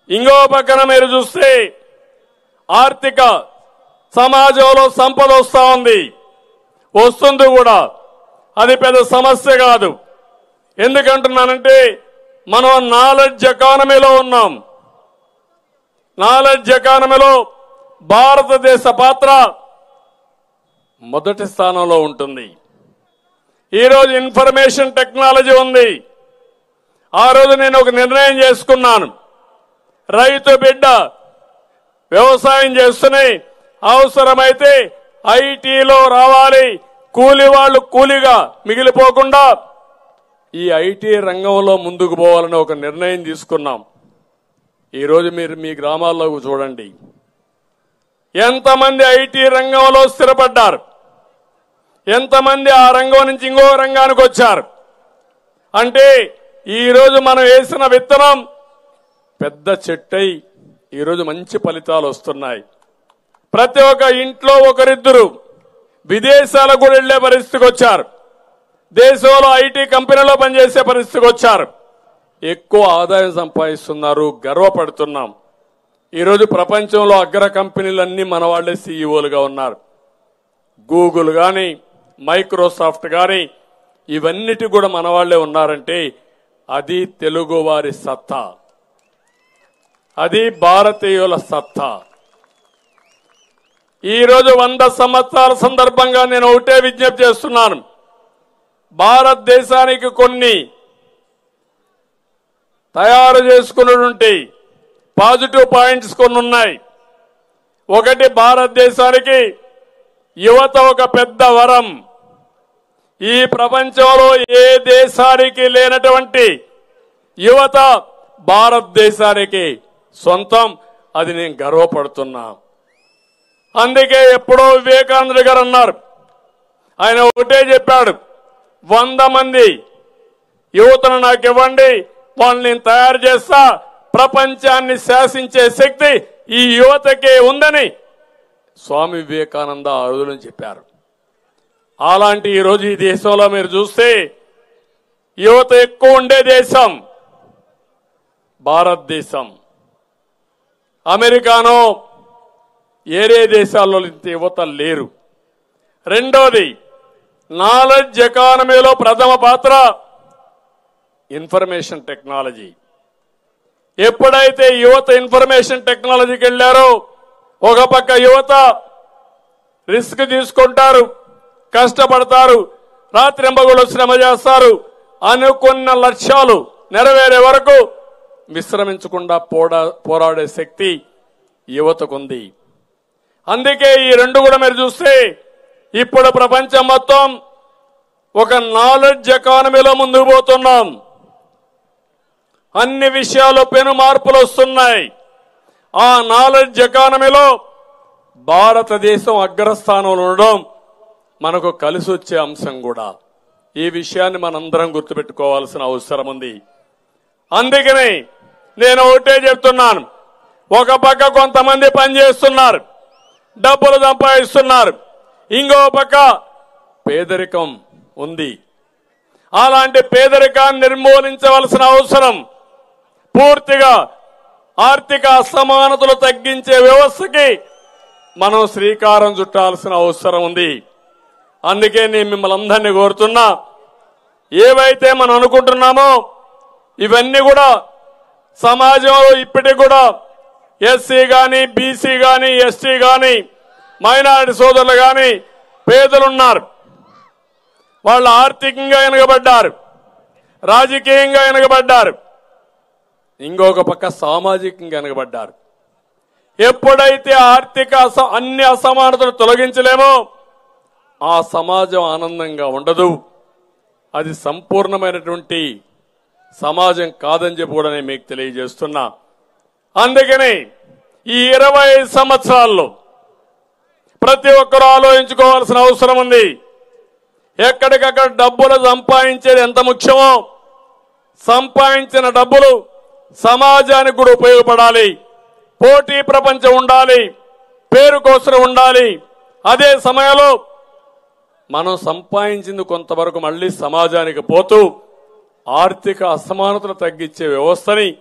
ఇంకో పక్కన మీరు చూస్తే ఆర్థిక సమాజంలో సంపద వస్తా ఉంది వస్తుంది కూడా అది పెద్ద సమస్య కాదు ఎందుకంటున్నానంటే మనం నాలెడ్జ్ ఎకానమీలో ఉన్నాం నాలెడ్జ్ ఎకానమీలో భారతదేశ పాత్ర మొదటి స్థానంలో ఉంటుంది ఈరోజు ఇన్ఫర్మేషన్ టెక్నాలజీ ఉంది ఆ రోజు నేను ఒక నిర్ణయం చేసుకున్నాను రైతు బిడ్డ వ్యవసాయం చేస్తూనే అవసరమైతే ఐటీలో రావాలి కూలి వాళ్ళు కూలిగా మిగిలిపోకుండా ఈ ఐటీ రంగంలో ముందుకు పోవాలని ఒక నిర్ణయం తీసుకున్నాం ఈరోజు మీరు మీ గ్రామాల్లో చూడండి ఎంతమంది ఐటీ రంగంలో స్థిరపడ్డారు ఎంతమంది ఆ రంగం నుంచి ఇంకో రంగానికి వచ్చారు అంటే ఈరోజు మనం వేసిన విత్తనం పెద్ద చెట్టై ఈరోజు మంచి ఫలితాలు వస్తున్నాయి ప్రతి ఒక్క ఇంట్లో ఒకరిద్దరు విదేశాలకు కూడా వెళ్లే పరిస్థితికి వచ్చారు దేశంలో ఐటీ కంపెనీలో పనిచేసే పరిస్థితికి వచ్చారు ఎక్కువ ఆదాయం సంపాదిస్తున్నారు గర్వపడుతున్నాం ఈరోజు ప్రపంచంలో అగ్ర కంపెనీలన్నీ మన వాళ్లే సీఈఓలుగా ఉన్నారు గూగుల్ కానీ మైక్రోసాఫ్ట్ కానీ ఇవన్నిటి కూడా మన వాళ్లే ఉన్నారంటే అది తెలుగు వారి సత్తా అది భారతీయుల సత్తా ఈ రోజు వంద సంవత్సరాల సందర్భంగా నేను ఒకటే విజ్ఞప్తి చేస్తున్నాను భారతదేశానికి కొన్ని తయారు చేసుకున్నటువంటి పాజిటివ్ పాయింట్స్ కొన్ని ఉన్నాయి ఒకటి భారతదేశానికి యువత ఒక పెద్ద వరం ఈ ప్రపంచంలో ఏ దేశానికి లేనటువంటి యువత భారతదేశానికి సొంతం అది నేను గర్వపడుతున్నా అందుకే ఎప్పుడో వివేకానందుడు గారు అన్నారు ఆయన ఒకటే చెప్పాడు వంద మంది యువతను నాకు ఇవ్వండి వాళ్ళని నేను తయారు చేస్తా ప్రపంచాన్ని శాసించే శక్తి ఈ యువతకే ఉందని స్వామి వివేకానంద ఆ రోజున చెప్పారు అలాంటి ఈ రోజు ఈ దేశంలో మీరు చూస్తే యువత ఎక్కువ ఉండే దేశం భారతదేశం అమెరికానో ఏరే దేశాల్లో ఇంత యువత లేరు రెండోది నాలెడ్జ్ ఎకానమీలో ప్రథమ పాత్ర ఇన్ఫర్మేషన్ టెక్నాలజీ ఎప్పుడైతే యువత ఇన్ఫర్మేషన్ టెక్నాలజీకి వెళ్ళారో ఒక పక్క యువత రిస్క్ తీసుకుంటారు కష్టపడతారు రాత్రింబగులు శ్రమ చేస్తారు అనుకున్న లక్ష్యాలు నెరవేరే వరకు విశ్రమించకుండా పోడా పోరాడే శక్తి యువతకుంది అందుకే ఈ రెండు కూడా మీరు చూస్తే ఇప్పుడు ప్రపంచం మొత్తం ఒక నాలెడ్జ్ ఎకానమీలో ముందుకు పోతున్నాం అన్ని విషయాలు పెను మార్పులు వస్తున్నాయి ఆ నాలెడ్జ్ ఎకానమీలో భారతదేశం అగ్రస్థానంలో ఉండడం మనకు కలిసి వచ్చే అంశం కూడా ఈ విషయాన్ని మనందరం గుర్తుపెట్టుకోవాల్సిన అవసరం ఉంది అందుకని నేను ఒకటే చెప్తున్నాను ఒక పక్క కొంతమంది పనిచేస్తున్నారు డబ్బులు సంపాదిస్తున్నారు ఇంకో పక్క పేదరికం ఉంది అలాంటి పేదరికాన్ని నిర్మూలించవలసిన అవసరం పూర్తిగా ఆర్థిక అసమానతలు తగ్గించే వ్యవస్థకి మనం శ్రీకారం చుట్టాల్సిన అవసరం ఉంది అందుకే నేను మిమ్మల్ని అందరినీ కోరుతున్నా ఏవైతే మనం అనుకుంటున్నామో ఇవన్నీ కూడా సమాజంలో ఇప్పటికి కూడా ఎస్సీ గాని బీసీ గాని ఎస్టీ గాని మైనారిటీ సోదరులు గాని పేదలున్నారు వాళ్ళు ఆర్థికంగా వెనుకబడ్డారు రాజకీయంగా వెనుకబడ్డారు ఇంకొక పక్క సామాజికంగా వెనుకబడ్డారు ఎప్పుడైతే ఆర్థిక అస- అన్ని అసమానతలు తొలగించలేమో ఆ సమాజం ఆనందంగా ఉండదు అది సంపూర్ణమైనటువంటి సమాజం కాదని చెప్పి కూడా నేను మీకు తెలియజేస్తున్నా అందుకని ఈ ఇరవై ఐదు సంవత్సరాల్లో ప్రతి ఒక్కరూ ఆలోచించుకోవాల్సిన అవసరం ఉంది ఎక్కడికక్కడ డబ్బులు సంపాదించేది ఎంత ముఖ్యమో సంపాదించిన డబ్బులు సమాజానికి కూడా ఉపయోగపడాలి పోటీ ప్రపంచం ఉండాలి పేరు కోసం ఉండాలి అదే సమయంలో మనం సంపాదించింది కొంతవరకు మళ్ళీ సమాజానికి పోతూ ఆర్థిక అసమానతలు తగ్గించే వ్యవస్థని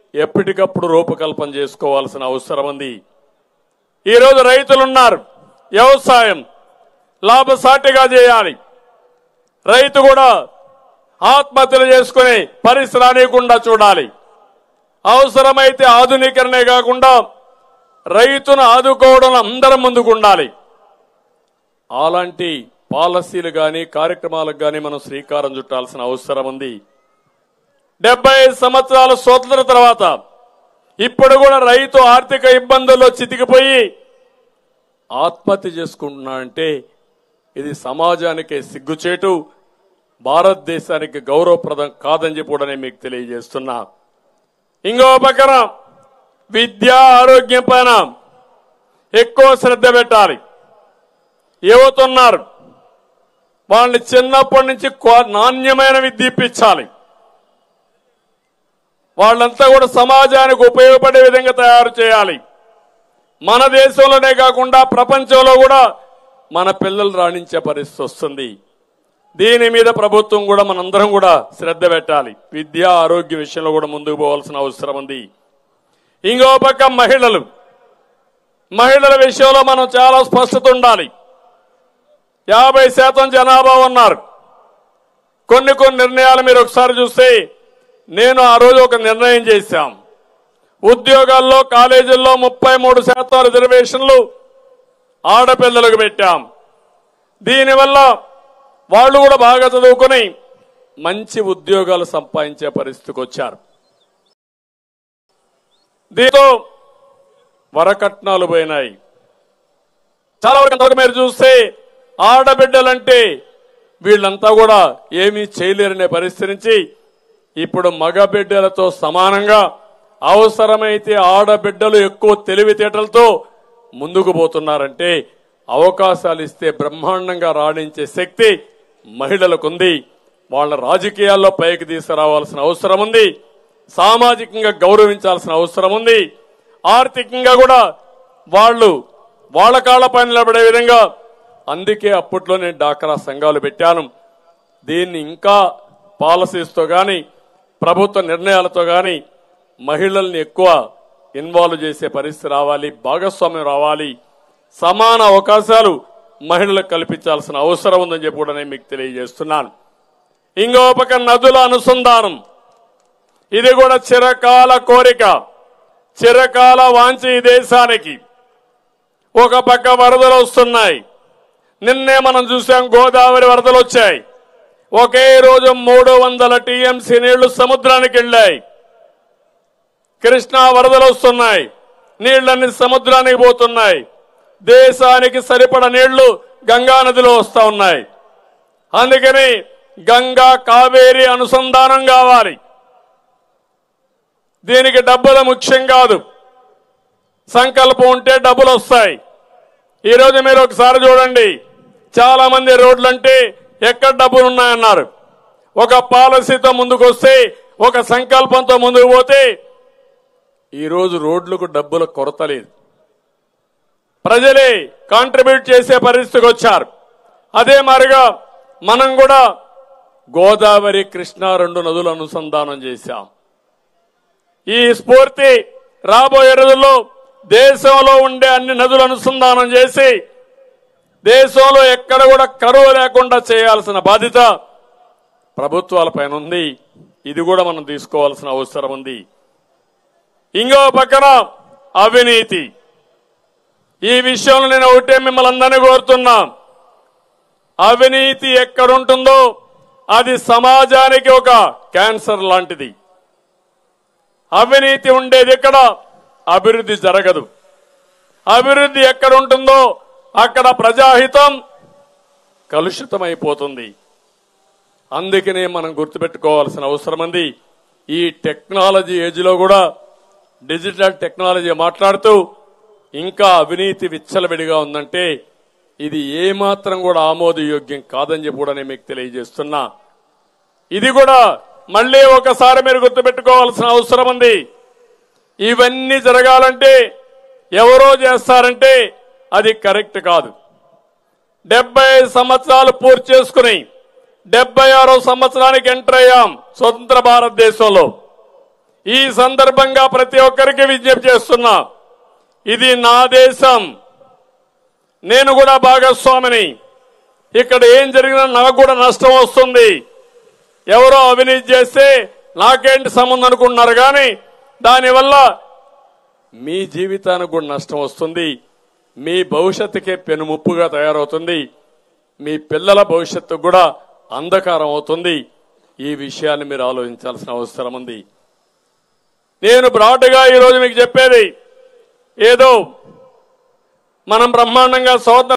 ఎప్పటికప్పుడు రూపకల్పన చేసుకోవాల్సిన అవసరం ఉంది ఈరోజు రైతులున్నారు వ్యవసాయం లాభసాటిగా చేయాలి రైతు కూడా ఆత్మహత్యలు చేసుకుని పరిస్థితి రానియకుండా చూడాలి అవసరమైతే ఆధునీకరణే కాకుండా రైతును ఆదుకోవడం అందరం ముందుకు ఉండాలి అలాంటి పాలసీలు గాని కార్యక్రమాలకు గాని మనం శ్రీకారం చుట్టాల్సిన అవసరం ఉంది డెబ్బై ఐదు సంవత్సరాల స్వతంత్ర తర్వాత ఇప్పుడు కూడా రైతు ఆర్థిక ఇబ్బందుల్లో చితికిపోయి ఆత్మహత్య చేసుకుంటున్నాడంటే ఇది సమాజానికి సిగ్గుచేటు భారతదేశానికి గౌరవప్రదం కాదని చెప్పి కూడా నేను మీకు తెలియజేస్తున్నా ఇంకో పక్కన విద్య ఆరోగ్యం పైన ఎక్కువ శ్రద్ధ పెట్టాలి యువత ఉన్నారు వాళ్ళని చిన్నప్పటి నుంచి క్వా- నాణ్యమైన విద్య ఇప్పించాలి వాళ్ళంతా కూడా సమాజానికి ఉపయోగపడే విధంగా తయారు చేయాలి మన దేశంలోనే కాకుండా ప్రపంచంలో కూడా మన పిల్లలు రాణించే పరిస్థితి వస్తుంది దీని మీద ప్రభుత్వం కూడా మనందరం కూడా శ్రద్ధ పెట్టాలి విద్య ఆరోగ్య విషయంలో కూడా ముందుకు పోవాల్సిన అవసరం ఉంది ఇంకో పక్క మహిళలు మహిళల విషయంలో మనం చాలా స్పష్టత ఉండాలి యాభై శాతం జనాభా ఉన్నారు కొన్ని కొన్ని నిర్ణయాలు మీరు ఒకసారి చూస్తే నేను ఆ రోజు ఒక నిర్ణయం చేశాం ఉద్యోగాల్లో కాలేజీల్లో ముప్పై మూడు శాతం రిజర్వేషన్లు ఆడపిల్లలకు పెట్టాం దీనివల్ల వాళ్ళు కూడా బాగా చదువుకుని మంచి ఉద్యోగాలు సంపాదించే పరిస్థితికి వచ్చారు దీంతో వరకట్నాలు పోయినాయి చాలా వరకు అంతవరకు మీరు చూస్తే ఆడబిడ్డలంటే వీళ్ళంతా కూడా ఏమీ చేయలేరనే పరిస్థితి నుంచి ఇప్పుడు మగ బిడ్డలతో సమానంగా అవసరమైతే ఆడబిడ్డలు ఎక్కువ తెలివితేటలతో ముందుకు పోతున్నారంటే అవకాశాలు ఇస్తే బ్రహ్మాండంగా రాణించే శక్తి మహిళలకు ఉంది వాళ్ళ రాజకీయాల్లో పైకి తీసుకురావాల్సిన అవసరం ఉంది సామాజికంగా గౌరవించాల్సిన అవసరం ఉంది ఆర్థికంగా కూడా వాళ్ళు వాళ్ళ కాళ్ళపై నిలబడే విధంగా అందుకే అప్పట్లో నేను డాక్రా సంఘాలు పెట్టాను దీన్ని ఇంకా పాలసీస్తో గాని ప్రభుత్వ నిర్ణయాలతో గాని మహిళల్ని ఎక్కువ ఇన్వాల్వ్ చేసే పరిస్థితి రావాలి భాగస్వామ్యం రావాలి సమాన అవకాశాలు మహిళలకు కల్పించాల్సిన అవసరం ఉందని చెప్పి కూడా నేను మీకు తెలియజేస్తున్నాను ఇంకో పక్క నదుల అనుసంధానం ఇది కూడా చిరకాల కోరిక చిరకాల వాంచి ఈ దేశానికి ఒక పక్క వరదలు వస్తున్నాయి నిన్నే మనం చూసాం గోదావరి వరదలు వచ్చాయి ఒకే రోజు మూడు వందల టీఎంసీ నీళ్లు సముద్రానికి వెళ్ళాయి కృష్ణా వరదలు వస్తున్నాయి నీళ్లన్నీ సముద్రానికి పోతున్నాయి దేశానికి సరిపడ నీళ్లు గంగా నదిలో వస్తా ఉన్నాయి అందుకని గంగా కావేరి అనుసంధానం కావాలి దీనికి డబ్బులు ముఖ్యం కాదు సంకల్పం ఉంటే డబ్బులు వస్తాయి ఈరోజు మీరు ఒకసారి చూడండి చాలా మంది రోడ్లంటే ఎక్కడ డబ్బులు ఉన్నాయన్నారు ఒక పాలసీతో ముందుకు వస్తే ఒక సంకల్పంతో ముందుకు పోతే ఈరోజు రోడ్లకు డబ్బుల కొరత లేదు ప్రజలే కాంట్రిబ్యూట్ చేసే పరిస్థితికి వచ్చారు అదే మారిగా మనం కూడా గోదావరి కృష్ణా రెండు నదులు అనుసంధానం చేశాం ఈ స్ఫూర్తి రాబోయే రోజుల్లో దేశంలో ఉండే అన్ని నదులు అనుసంధానం చేసి దేశంలో ఎక్కడ కూడా కరువు లేకుండా చేయాల్సిన బాధ్యత ప్రభుత్వాలపైన ఉంది ఇది కూడా మనం తీసుకోవాల్సిన అవసరం ఉంది ఇంకో పక్కన అవినీతి ఈ విషయంలో నేను ఒకటే మిమ్మల్ని అందరినీ కోరుతున్నా అవినీతి ఎక్కడుంటుందో అది సమాజానికి ఒక క్యాన్సర్ లాంటిది అవినీతి ఉండేది ఎక్కడ అభివృద్ధి జరగదు అభివృద్ధి ఎక్కడ ఉంటుందో అక్కడ ప్రజాహితం కలుషితమైపోతుంది అందుకనే మనం గుర్తుపెట్టుకోవాల్సిన అవసరం ఉంది ఈ టెక్నాలజీ ఏజ్ లో కూడా డిజిటల్ టెక్నాలజీ మాట్లాడుతూ ఇంకా అవినీతి విచ్చలవిడిగా ఉందంటే ఇది ఏమాత్రం కూడా ఆమోదయోగ్యం కాదని చెప్పి కూడా నేను మీకు తెలియజేస్తున్నా ఇది కూడా మళ్ళీ ఒకసారి మీరు గుర్తుపెట్టుకోవాల్సిన అవసరం ఉంది ఇవన్నీ జరగాలంటే ఎవరో చేస్తారంటే అది కరెక్ట్ కాదు డెబ్బై ఐదు సంవత్సరాలు పూర్తి చేసుకుని డెబ్బై ఆరో సంవత్సరానికి ఎంటర్ అయ్యాం స్వతంత్ర భారతదేశంలో ఈ సందర్భంగా ప్రతి ఒక్కరికి విజ్ఞప్తి చేస్తున్నా ఇది నా దేశం నేను కూడా భాగస్వామిని ఇక్కడ ఏం జరిగినా నాకు కూడా నష్టం వస్తుంది ఎవరో అవినీతి చేస్తే నాకేంటి సంబంధం అనుకుంటున్నారు కానీ దానివల్ల మీ జీవితానికి కూడా నష్టం వస్తుంది మీ భవిష్యత్తుకే పెనుముప్పుగా తయారవుతుంది మీ పిల్లల భవిష్యత్తు కూడా అంధకారం అవుతుంది ఈ విషయాన్ని మీరు ఆలోచించాల్సిన అవసరం ఉంది నేను బ్రాడ్గా ఈరోజు మీకు చెప్పేది ఏదో మనం బ్రహ్మాండంగా స్వాతంత్ర